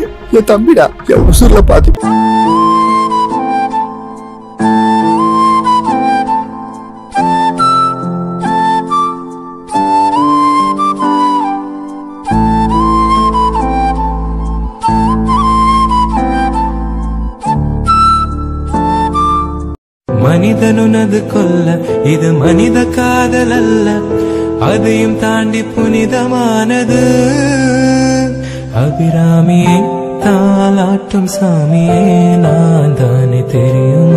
என் தம்பிடா என் உசுர்ல பாதி மனிதனுனது கொல்ல இது மனித காதல் அல்ல அதையும் தாண்டி புனிதமானது அபிராமியே தாலாட்டும் சாமியே நான் தானே தெரியுமா